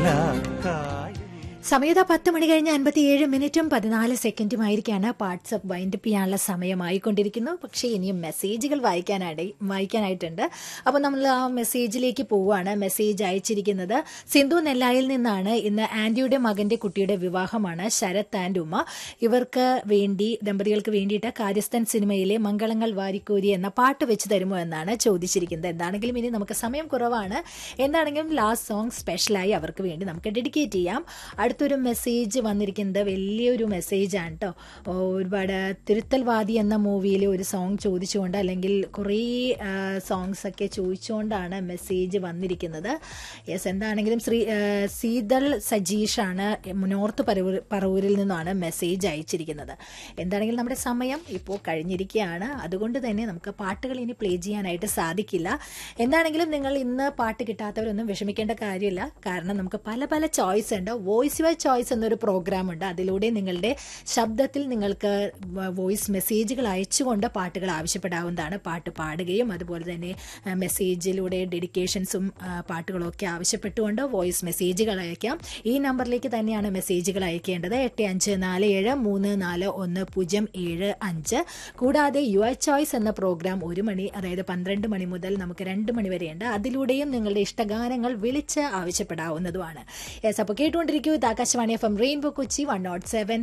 നീലാക്കായ സമയത്ത് പത്ത് മണി കഴിഞ്ഞ് അൻപത്തിയേഴ് മിനിറ്റും പതിനാല് സെക്കൻഡുമായിരിക്കാണ് വാട്സപ്പ് വൈൻഡപ്പ് ചെയ്യാനുള്ള സമയമായിക്കൊണ്ടിരിക്കുന്നു പക്ഷേ ഇനിയും മെസ്സേജുകൾ വായിക്കാനായി വായിക്കാനായിട്ടുണ്ട് അപ്പോൾ നമ്മൾ ആ മെസ്സേജിലേക്ക് പോവുകയാണ് മെസ്സേജ് അയച്ചിരിക്കുന്നത് സിന്ധു നെല്ലായിൽ നിന്നാണ് ഇന്ന് ആൻറ്റിയുടെ മകന്റെ കുട്ടിയുടെ വിവാഹമാണ് ശരത് ആൻഡ് ഉമ്മ ഇവർക്ക് വേണ്ടി ദമ്പതികൾക്ക് വേണ്ടിയിട്ട് കാര്യസ്ഥൻ സിനിമയിലെ മംഗളങ്ങൾ വാരിക്കോരി എന്ന പാട്ട് വെച്ച് തരുമോ എന്നാണ് ചോദിച്ചിരിക്കുന്നത് എന്താണെങ്കിലും ഇനി നമുക്ക് സമയം കുറവാണ് എന്താണെങ്കിലും ലാസ്റ്റ് സോങ് സ്പെഷ്യലായി അവർക്ക് വേണ്ടി നമുക്ക് ഡെഡിക്കേറ്റ് ചെയ്യാം അടുത്തൊരു മെസ്സേജ് വന്നിരിക്കുന്നത് വലിയൊരു മെസ്സേജാണ് കേട്ടോ ഒരുപാട് തിരുത്തൽവാദി എന്ന മൂവിയിലെ ഒരു സോങ് ചോദിച്ചുകൊണ്ട് അല്ലെങ്കിൽ കുറേ സോങ്സ് ഒക്കെ ചോദിച്ചുകൊണ്ടാണ് മെസ്സേജ് വന്നിരിക്കുന്നത് യെസ് എന്താണെങ്കിലും ശ്രീ ആ, സീതൾ സജീഷാണ് നോർത്ത് പറവൂർ പറവൂരിൽ നിന്നാണ് മെസ്സേജ് അയച്ചിരിക്കുന്നത് എന്താണെങ്കിലും നമ്മുടെ സമയം ഇപ്പോൾ കഴിഞ്ഞിരിക്കുകയാണ് അതുകൊണ്ട് തന്നെ നമുക്ക് പാട്ടുകൾ ഇനി പ്ലേ ചെയ്യാനായിട്ട് സാധിക്കില്ല എന്താണെങ്കിലും നിങ്ങൾ ഇന്ന് പാട്ട് കിട്ടാത്തവരൊന്നും വിഷമിക്കേണ്ട കാര്യമില്ല കാരണം നമുക്ക് പല പല ചോയ്സ് ഉണ്ട് വോയിസ് യുവർ ചോയ്സ് എന്നൊരു പ്രോഗ്രാം ഉണ്ട് അതിലൂടെ നിങ്ങളുടെ ശബ്ദത്തിൽ നിങ്ങൾക്ക് വോയിസ് മെസ്സേജുകൾ അയച്ചുകൊണ്ട് പാട്ടുകൾ ആവശ്യപ്പെടാവുന്നതാണ് പാട്ട് പാടുകയും അതുപോലെ തന്നെ ആ, മെസ്സേജിലൂടെ ഡെഡിക്കേഷൻസും ആ, പാട്ടുകളും ഒക്കെ ആവശ്യപ്പെട്ടുകൊണ്ട് വോയിസ് മെസ്സേജുകൾ അയക്കാം ഈ നമ്പറിലേക്ക് തന്നെയാണ് മെസ്സേജുകൾ അയക്കേണ്ടത് എട്ട് അഞ്ച് നാല് ഏഴ് മൂന്ന് നാല് ഒന്ന് പൂജ്യം ഏഴ് അഞ്ച് കൂടാതെ യുവർ ചോയ്സ് എന്ന പ്രോഗ്രാം ഒരു മണി അതായത് പന്ത്രണ്ട് മണി മുതൽ നമുക്ക് രണ്ട് മണി വരെയുണ്ട് അതിലൂടെയും നിങ്ങളുടെ ഇഷ്ടഗാനങ്ങൾ വിളിച്ച് ആവശ്യപ്പെടാവുന്നതുമാണ് യെസ് അപ്പോൾ കേട്ടുകൊണ്ടിരിക്കൂ ഇത് Akashvani F M rainbow Kochi one nought seven